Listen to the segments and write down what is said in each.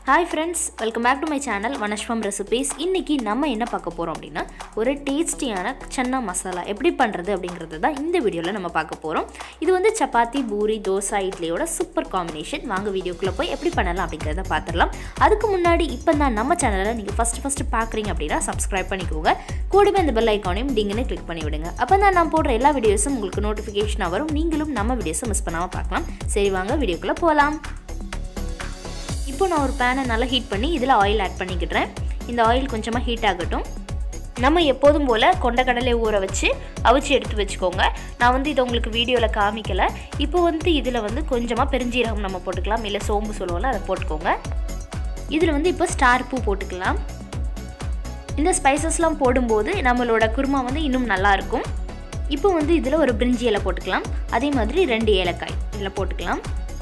hi friends welcome back to my channel வனஷ்வம் recipes இன்றைக்கி நம்ம என்ன பார்க்க போகிறோம் அப்படின்னா ஒரு டேஸ்டியான சன்னா மசாலா எப்படி பண்ணுறது அப்படிங்கிறது தான் இந்த வீடியோவில் நம்ம பார்க்க போகிறோம் இது வந்து சப்பாத்தி பூரி தோசை இட்லியோட சூப்பர் காம்பினேஷன் வாங்க வீடியோக்குள்ளே போய் எப்படி பண்ணலாம் அப்படிங்கிறத பார்த்துடலாம் அதுக்கு முன்னாடி இப்போ தான் நம்ம சேனலை நீங்கள் ஃபஸ்ட்டு ஃபஸ்ட்டு பார்க்குறீங்க அப்படின்னா சப்ஸ்கிரைப் பண்ணிக்கோங்க கூடவே அந்த பெல் ஐக்கானையும் டிங்குன்னு கிளிக் பண்ணி விடுங்க அப்போ தான் நான் போடுற எல்லா வீடியோஸும் உங்களுக்கு நோட்டிஃபிகேஷனாக வரும் நீங்களும் நம்ம வீடியோஸை மிஸ் பண்ணாமல் பார்க்கலாம் சரி வாங்க வீடியோக்குள்ளே போகலாம் இப்போ நான் ஒரு பேனை நல்லா ஹீட் பண்ணி இதில் ஆயில் ஆட் பண்ணிக்கிட்டேன் இந்த ஆயில் கொஞ்சமாக ஹீட் ஆகட்டும் நம்ம எப்போதும் போல் கொண்டக்கடலை ஊற வச்சு அவிச்சு எடுத்து வச்சுக்கோங்க நான் வந்து இதை உங்களுக்கு வீடியோவில் காமிக்கலை இப்போ வந்து இதில் வந்து கொஞ்சமாக பெருஞ்சீரகம் நம்ம போட்டுக்கலாம் இல்லை சோம்பு சொல்லுவோம்ல அதை போட்டுக்கோங்க இதில் வந்து இப்போ ஸ்டார் பூ போட்டுக்கலாம் இந்த ஸ்பைசஸ்லாம் போடும்போது நம்மளோட குருமா வந்து இன்னும் நல்லாயிருக்கும் இப்போ வந்து இதில் ஒரு பிரிஞ்சி இலை போட்டுக்கலாம் அதே மாதிரி ரெண்டு ஏலக்காய் இதில் போட்டுக்கலாம்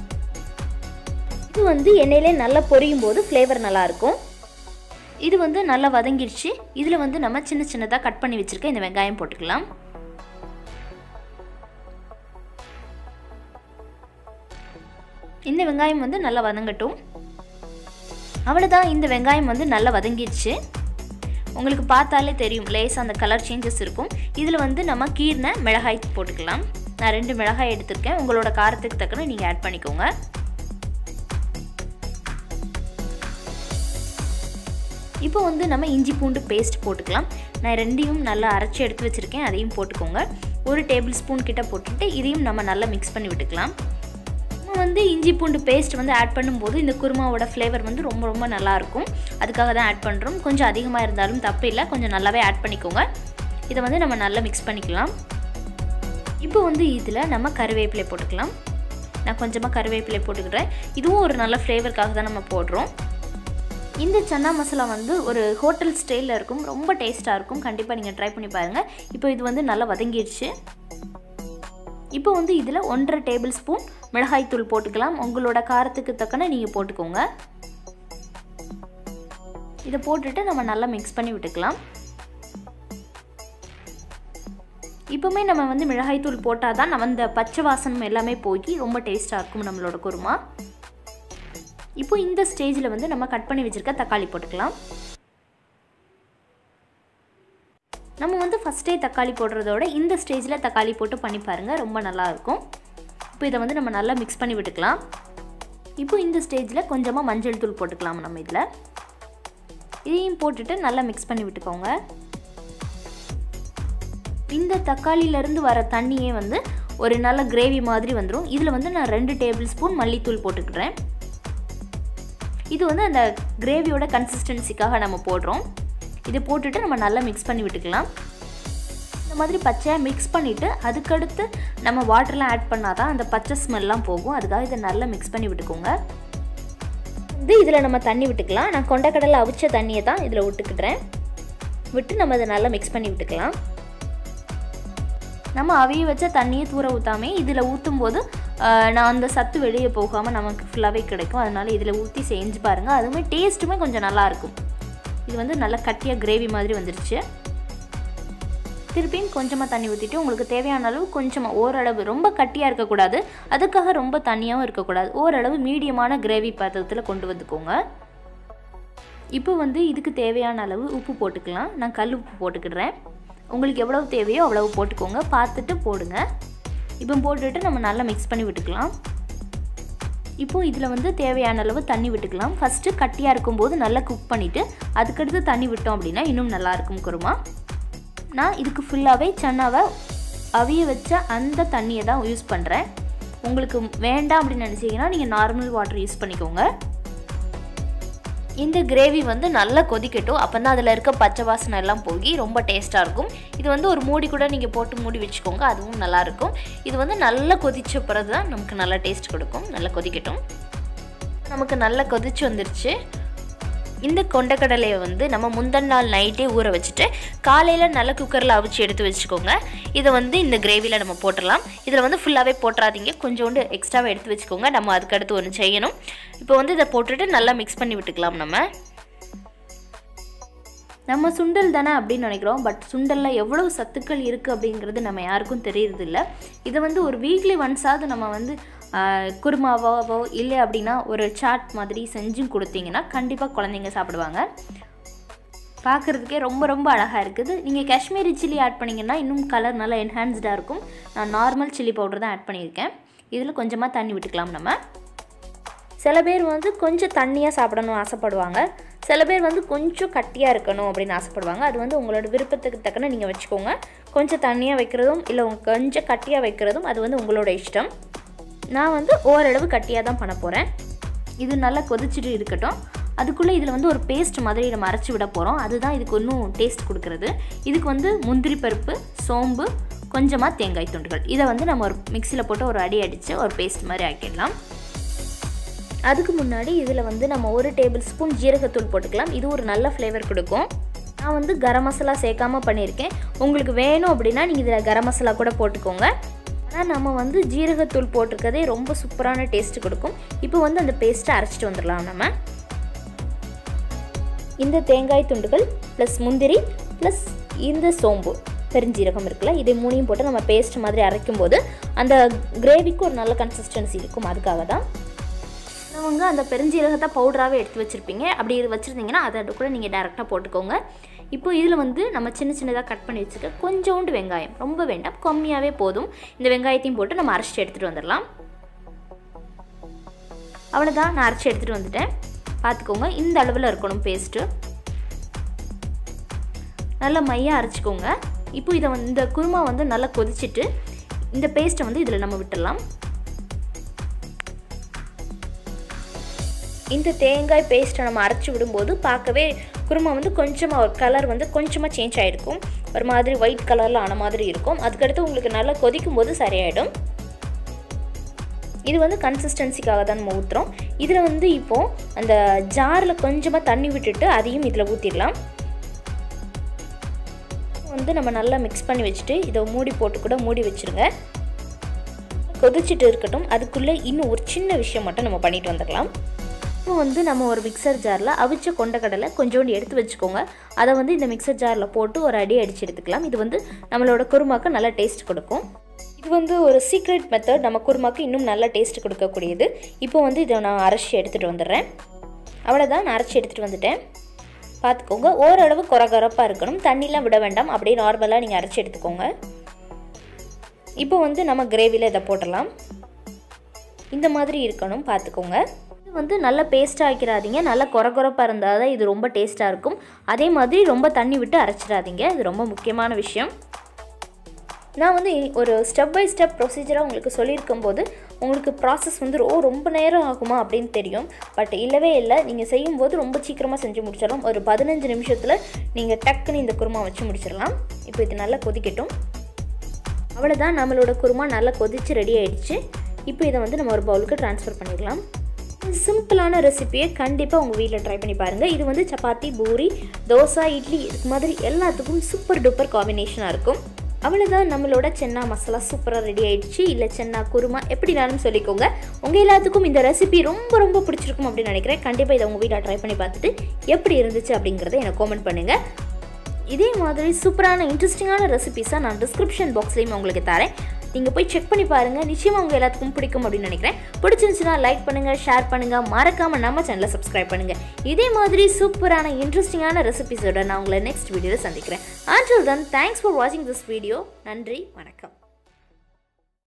இது வந்து எண்ணெயிலே நல்லா பொரியும் போது ஃப்ளேவர் நல்லாயிருக்கும் இது வந்து நல்லா வதங்கிடுச்சு இதில் வந்து நம்ம சின்ன சின்னதாக கட் பண்ணி வச்சுருக்க இந்த வெங்காயம் போட்டுக்கலாம் இந்த வெங்காயம் வந்து நல்லா வதங்கட்டும் அவ்வளோதான் இந்த வெங்காயம் வந்து நல்லா வதங்கிடுச்சு உங்களுக்கு பார்த்தாலே தெரியும் லேஸ் அந்த கலர் சேஞ்சஸ் இருக்கும் இதில் வந்து நம்ம கீர்ன மிளகாய் போட்டுக்கலாம் நான் ரெண்டு மிளகாய் எடுத்திருக்கேன் உங்களோட காரத்துக்கு தக்கன நீங்கள் ஆட் பண்ணிக்கோங்க இப்போ வந்து நம்ம இஞ்சி பூண்டு பேஸ்ட் போட்டுக்கலாம் நான் ரெண்டையும் நல்லா அரைச்சி எடுத்து வச்சுருக்கேன் அதையும் போட்டுக்கோங்க ஒரு டேபிள் ஸ்பூன் கிட்ட போட்டுட்டு இதையும் நம்ம நல்லா மிக்ஸ் பண்ணி விட்டுக்கலாம் நம்ம வந்து இஞ்சி பூண்டு பேஸ்ட் வந்து ஆட் பண்ணும்போது இந்த குருமாவோட ஃப்ளேவர் வந்து ரொம்ப ரொம்ப நல்லாயிருக்கும் அதுக்காக தான் ஆட் பண்ணுறோம் கொஞ்சம் அதிகமாக இருந்தாலும் தப்பு இல்லை கொஞ்சம் நல்லாவே ஆட் பண்ணிக்கோங்க இதை வந்து நம்ம நல்லா மிக்ஸ் பண்ணிக்கலாம் இப்போ வந்து இதில் நம்ம கருவேப்பிலை போட்டுக்கலாம் நான் கொஞ்சமாக கருவேப்பிலை போட்டுக்கிறேன் இதுவும் ஒரு நல்ல ஃப்ளேவருக்காக தான் நம்ம போடுறோம் இந்த சன்னா மசாலா வந்து ஒரு ஹோட்டல் ஸ்டைலில் இருக்கும் ரொம்ப டேஸ்ட்டாக இருக்கும் கண்டிப்பாக நீங்கள் ட்ரை பண்ணி பாருங்கள் இப்போ இது வந்து நல்லா வதங்கிடுச்சு இப்போ வந்து இதில் ஒன்றரை டேபிள் ஸ்பூன் மிளகாய் தூள் போட்டுக்கலாம் உங்களோட காரத்துக்கு தக்கன நீங்கள் போட்டுக்கோங்க இதை போட்டுட்டு நம்ம நல்லா மிக்ஸ் பண்ணி விட்டுக்கலாம் இப்போவுமே நம்ம வந்து மிளகாய் தூள் போட்டால் தான் நம்ம இந்த பச்சை வாசனம் எல்லாமே போய் ரொம்ப டேஸ்ட்டாக இருக்கும் நம்மளோட குருமா இப்போ இந்த ஸ்டேஜில் வந்து நம்ம கட் பண்ணி வச்சுருக்க தக்காளி போட்டுக்கலாம் நம்ம வந்து ஃபஸ்ட்டே தக்காளி போடுறதோட இந்த ஸ்டேஜில் தக்காளி போட்டு பண்ணி பாருங்கள் ரொம்ப நல்லாயிருக்கும் இப்போ இதை வந்து நம்ம நல்லா மிக்ஸ் பண்ணி விட்டுக்கலாம் இப்போ இந்த ஸ்டேஜில் கொஞ்சமாக மஞ்சள் தூள் போட்டுக்கலாம் நம்ம இதில் இதையும் போட்டுட்டு நல்லா மிக்ஸ் பண்ணி விட்டுக்கோங்க இந்த தக்காளியிலேருந்து வர தண்ணியே வந்து ஒரு நல்ல கிரேவி மாதிரி வந்துடும் இதில் வந்து நான் ரெண்டு டேபிள் ஸ்பூன் மல்லித்தூள் போட்டுக்கிறேன் இது வந்து அந்த கிரேவியோட கன்சிஸ்டன்சிக்காக நம்ம போடுறோம் இதை போட்டுட்டு நம்ம நல்லா மிக்ஸ் பண்ணி விட்டுக்கலாம் இந்த மாதிரி பச்சையாக மிக்ஸ் பண்ணிவிட்டு அதுக்கடுத்து நம்ம வாட்டர்லாம் ஆட் பண்ணால் தான் அந்த பச்சை ஸ்மெல்லாம் போகும் அதுக்காக இதை நல்லா மிக்ஸ் பண்ணி விட்டுக்கோங்க இது இதில் நம்ம தண்ணி விட்டுக்கலாம் நான் கொண்டக்கடலை அவிச்ச தண்ணியை தான் இதில் விட்டுக்கிட்டுறேன் விட்டு நம்ம அதை நல்லா மிக்ஸ் பண்ணி விட்டுக்கலாம் நம்ம அவிய வச்ச தண்ணியை தூர ஊற்றாமே இதில் ஊற்றும் போது நான் அந்த சத்து வெளியே போகாமல் நமக்கு ஃபுல்லாகவே கிடைக்கும் அதனால் இதில் ஊற்றி செஞ்சு பாருங்கள் அதுவுமே டேஸ்ட்டுமே கொஞ்சம் நல்லாயிருக்கும் இது வந்து நல்லா கட்டியாக கிரேவி மாதிரி வந்துருச்சு திருப்பியும் கொஞ்சமாக தண்ணி ஊற்றிட்டு உங்களுக்கு தேவையான அளவு கொஞ்சமாக ஓரளவு ரொம்ப கட்டியாக இருக்கக்கூடாது அதுக்காக ரொம்ப தண்ணியாகவும் இருக்கக்கூடாது ஓரளவு மீடியமான கிரேவி பாத்திரத்தில் கொண்டு வந்துக்கோங்க இப்போ வந்து இதுக்கு தேவையான அளவு உப்பு போட்டுக்கலாம் நான் கல் உப்பு போட்டுக்கிடுறேன் உங்களுக்கு எவ்வளவு தேவையோ அவ்வளவு போட்டுக்கோங்க பார்த்துட்டு போடுங்க இப்போ போட்டுட்டு நம்ம நல்லா மிக்ஸ் பண்ணி விட்டுக்கலாம் இப்போது இதில் வந்து தேவையான அளவு தண்ணி விட்டுக்கலாம் ஃபஸ்ட்டு கட்டியாக இருக்கும்போது நல்லா குக் பண்ணிவிட்டு அதுக்கடுத்து தண்ணி விட்டோம் அப்படின்னா இன்னும் நல்லாயிருக்கும் குருமா நான் இதுக்கு ஃபுல்லாகவே சன்னாவை அவிய வச்ச அந்த தண்ணியை தான் யூஸ் பண்ணுறேன் உங்களுக்கு வேண்டாம் அப்படின்னு நினச்சிங்கன்னா நீங்கள் நார்மல் வாட்டர் யூஸ் பண்ணிக்கோங்க இந்த கிரேவி வந்து நல்லா கொதிக்கட்டும் அப்போ தான் அதில் இருக்க பச்சை வாசனை எல்லாம் போய் ரொம்ப டேஸ்ட்டாக இருக்கும் இது வந்து ஒரு மூடி கூட நீங்கள் போட்டு மூடி வச்சுக்கோங்க அதுவும் நல்லாயிருக்கும் இது வந்து நல்லா கொதிச்ச பிறகு தான் நமக்கு நல்லா டேஸ்ட் கொடுக்கும் நல்லா கொதிக்கட்டும் நமக்கு நல்லா கொதிச்சு வந்துருச்சு இந்த கொண்டக்கடலையை வந்து நம்ம முந்தின நாள் நைட்டே ஊற வச்சுட்டு காலையில் நல்ல குக்கரில் அவிச்சு எடுத்து வச்சுக்கோங்க இதை வந்து இந்த கிரேவியில் நம்ம போட்டுடலாம் இதில் வந்து ஃபுல்லாகவே போட்டுறாதீங்க கொஞ்சோண்டு எக்ஸ்ட்ராவை எடுத்து வச்சுக்கோங்க நம்ம அதுக்கடுத்து ஒன்று செய்யணும் இப்போ வந்து இதை போட்டுட்டு நல்லா மிக்ஸ் பண்ணி விட்டுக்கலாம் நம்ம நம்ம சுண்டல் தானே அப்படின்னு நினைக்கிறோம் பட் சுண்டலில் எவ்வளோ சத்துக்கள் இருக்குது அப்படிங்கிறது நம்ம யாருக்கும் தெரியறதில்ல இதை வந்து ஒரு வீக்லி ஒன்ஸாவது நம்ம வந்து ஆஹ், குருமாவாவோ இல்லை அப்படின்னா ஒரு சாட் மாதிரி செஞ்சும் கொடுத்தீங்கன்னா கண்டிப்பாக குழந்தைங்க சாப்பிடுவாங்க பார்க்குறதுக்கே ரொம்ப ரொம்ப அழகாக இருக்குது நீங்கள் காஷ்மீரி சில்லி ஆட் பண்ணிங்கன்னா இன்னும் கலர் நல்லா என்ஹான்ஸ்டாக இருக்கும் நான் நார்மல் சில்லி பவுடர் தான் ஆட் பண்ணியிருக்கேன் இதில் கொஞ்சமாக தண்ணி விட்டுக்கலாம் நம்ம சில பேர் வந்து கொஞ்சம் தண்ணியாக சாப்பிடணும்னு ஆசைப்படுவாங்க சில பேர் வந்து கொஞ்சம் கட்டியாக இருக்கணும் அப்படின்னு ஆசைப்படுவாங்க அது வந்து உங்களோட விருப்பத்துக்கு தக்கன நீங்கள் வச்சுக்கோங்க கொஞ்சம் தண்ணியாக வைக்கிறதும் இல்லை உங்க கொஞ்சம் கட்டியாக வைக்கிறதும் அது வந்து உங்களோட இஷ்டம் நான் வந்து ஓரளவு கட்டியாக தான் பண்ண போகிறேன் இது நல்லா கொதிச்சுட்டு இருக்கட்டும் அதுக்குள்ளே இதில் வந்து ஒரு பேஸ்ட் மாதிரி நம்ம அரைச்சி விட போகிறோம் அதுதான் இதுக்கு இன்னும் டேஸ்ட் கொடுக்குறது இதுக்கு வந்து முந்திரி பருப்பு சோம்பு கொஞ்சமாக தேங்காய் துண்டுகள் இதை வந்து நம்ம ஒரு மிக்சியில் போட்டு ஒரு அடி அடித்து ஒரு பேஸ்ட் மாதிரி ஆக்கிடலாம் அதுக்கு முன்னாடி இதில் வந்து நம்ம ஒரு டேபிள் ஸ்பூன் ஜீரகத்தூள் போட்டுக்கலாம் இது ஒரு நல்ல ஃப்ளேவர் கொடுக்கும் நான் வந்து கரம் மசாலா சேர்க்காம பண்ணியிருக்கேன் உங்களுக்கு வேணும் அப்படின்னா நீங்கள் இதில் கரம் மசாலா கூட போட்டுக்கோங்க ஆனால் நம்ம வந்து ஜீரகத்தூள் போட்டிருக்கதே ரொம்ப சூப்பரான டேஸ்ட் கொடுக்கும் இப்போ வந்து அந்த பேஸ்ட்டை அரைச்சிட்டு வந்துடலாம் நம்ம இந்த தேங்காய் துண்டுகள் ப்ளஸ் முந்திரி ப்ளஸ் இந்த சோம்பு பெருஞ்சீரகம் இருக்குல்ல இதை மூணையும் போட்டு நம்ம பேஸ்ட் மாதிரி அரைக்கும் போது அந்த கிரேவிக்கு ஒரு நல்ல கன்சிஸ்டன்சி இருக்கும் அதுக்காக தான் அவங்க அந்த பெருஞ்சீரகத்தை பவுடராகவே எடுத்து வச்சுருப்பீங்க அப்படி இது வச்சுருந்தீங்கன்னா அதை கூட நீங்கள் டேரெக்டாக போட்டுக்கோங்க இப்போ இதில் வந்து நம்ம சின்ன சின்னதாக கட் பண்ணி வச்சுக்க கொஞ்சோண்டு வெங்காயம் ரொம்ப வேண்டாம் கம்மியாகவே போதும் இந்த வெங்காயத்தையும் போட்டு நம்ம அரைச்சிட்டு எடுத்துகிட்டு வந்துடலாம் அவ்வளோதான் நான் அரைச்சி எடுத்துகிட்டு வந்துட்டேன் பார்த்துக்கோங்க இந்த அளவில் இருக்கணும் பேஸ்ட்டு நல்லா மையாக அரைச்சிக்கோங்க இப்போ இதை வந்து இந்த குருமா வந்து நல்லா கொதிச்சிட்டு இந்த பேஸ்ட்டை வந்து இதில் நம்ம விட்டுடலாம் இந்த தேங்காய் பேஸ்ட்டை நம்ம அரைச்சி விடும்போது பார்க்கவே குருமா வந்து கொஞ்சமாக ஒரு கலர் வந்து கொஞ்சமாக சேஞ்ச் ஆகிருக்கும் ஒரு மாதிரி ஒயிட் கலரில் ஆன மாதிரி இருக்கும் அதுக்கடுத்து உங்களுக்கு நல்லா கொதிக்கும் போது சரியாயிடும் இது வந்து கன்சிஸ்டன்சிக்காக தான் நம்ம ஊற்றுறோம் இதில் வந்து இப்போது அந்த ஜாரில் கொஞ்சமாக தண்ணி விட்டுட்டு அதையும் இதில் ஊற்றிடலாம் வந்து நம்ம நல்லா மிக்ஸ் பண்ணி வச்சுட்டு இதை மூடி போட்டு கூட மூடி வச்சுருங்க கொதிச்சுட்டு இருக்கட்டும் அதுக்குள்ளே இன்னும் ஒரு சின்ன விஷயம் மட்டும் நம்ம பண்ணிட்டு வந்துடலாம் இப்போ வந்து நம்ம ஒரு மிக்சர் ஜாரில் அவிச்ச கொண்டக்கடலை கொஞ்சோண்டு எடுத்து வச்சுக்கோங்க அதை வந்து இந்த மிக்சர் ஜாரில் போட்டு ஒரு அடி அடித்து எடுத்துக்கலாம் இது வந்து நம்மளோட குருமாக்கு நல்ல டேஸ்ட் கொடுக்கும் இது வந்து ஒரு சீக்ரெட் மெத்தட் நம்ம குருமாக்கு இன்னும் நல்ல டேஸ்ட் கொடுக்கக்கூடியது இப்போ வந்து இதை நான் அரைச்சி எடுத்துகிட்டு வந்துடுறேன் அவ்வளோதான் நான் அரைச்சி எடுத்துகிட்டு வந்துட்டேன் பார்த்துக்கோங்க ஓரளவு கொரகொரப்பாக இருக்கணும் தண்ணிலாம் விட வேண்டாம் அப்படியே நார்மலாக நீங்கள் அரைச்சி எடுத்துக்கோங்க இப்போ வந்து நம்ம கிரேவியில் இதை போடலாம் இந்த மாதிரி இருக்கணும் பார்த்துக்கோங்க இது வந்து நல்ல பேஸ்ட்டாக ஆக்கிடாதீங்க நல்லா கொரகொரப்பாக இருந்தால் தான் இது ரொம்ப டேஸ்ட்டாக இருக்கும் அதே மாதிரி ரொம்ப தண்ணி விட்டு அரைச்சிடாதீங்க இது ரொம்ப முக்கியமான விஷயம் நான் வந்து இ- ஒரு ஸ்டெப் பை ஸ்டெப் ப்ரொசீஜராக உங்களுக்கு சொல்லியிருக்கும் போது உங்களுக்கு ப்ராசஸ் வந்து ஓ ரொம்ப நேரம் ஆகுமா அப்படின்னு தெரியும் பட் இல்லவே இல்லை நீங்கள் செய்யும்போது ரொம்ப சீக்கிரமாக செஞ்சு முடிச்சிடலாம் ஒரு பதினஞ்சு நிமிஷத்தில் நீங்கள் டக்குன்னு இந்த குருமா வச்சு முடிச்சிடலாம் இப்போ இது நல்லா கொதிக்கட்டும் அவ்வளோதான் நம்மளோட குருமா நல்லா கொதிச்சு ரெடி ஆயிடுச்சு இப்போ இதை வந்து நம்ம ஒரு பவுலுக்கு ட்ரான்ஸ்ஃபர் பண்ணிடலாம் சிம்பிளான ரெசிபியை கண்டிப்பாக உங்கள் வீட்டில் ட்ரை பண்ணி பாருங்கள் இது வந்து சப்பாத்தி பூரி தோசை இட்லி இது மாதிரி எல்லாத்துக்கும் சூப்பர் டூப்பர் காம்பினேஷனாக இருக்கும் அவ்வளோதான் நம்மளோட சென்னா மசாலா சூப்பராக ரெடி ஆயிடுச்சு இல்லை சென்னா குருமா எப்படினாலும் சொல்லிக்கோங்க உங்கள் எல்லாத்துக்கும் இந்த ரெசிபி ரொம்ப ரொம்ப பிடிச்சிருக்கும் அப்படின்னு நினைக்கிறேன் கண்டிப்பாக இதை உங்கள் வீட்டில் ட்ரை பண்ணி பார்த்துட்டு எப்படி இருந்துச்சு அப்படிங்கிறத எனக்கு காமெண்ட் பண்ணுங்கள் இதே மாதிரி சூப்பரான இன்ட்ரெஸ்டிங்கான ரெசிபிஸாக நான் டிஸ்கிரிப்ஷன் பாக்ஸ்லேயும் உங்களுக்கு தரேன் நீங்கள் போய் செக் பண்ணி பாருங்கள் நிச்சயமாக உங்கள் எல்லாத்துக்கும் பிடிக்கும் அப்படின்னு நினைக்கிறேன் பிடிச்சிருந்துச்சுன்னா லைக் பண்ணுங்கள் ஷேர் பண்ணுங்கள் மறக்காமல் நம்ம சேனலை சப்ஸ்கிரைப் பண்ணுங்கள் இதே மாதிரி சூப்பரான இன்ட்ரெஸ்டிங்கான ரெசிபிஸோட நான் உங்களை நெக்ஸ்ட் வீடியோவில் சந்திக்கிறேன் ஆன்டில் தன் தேங்க்ஸ் ஃபார் வாட்சிங் திஸ் வீடியோ நன்றி வணக்கம்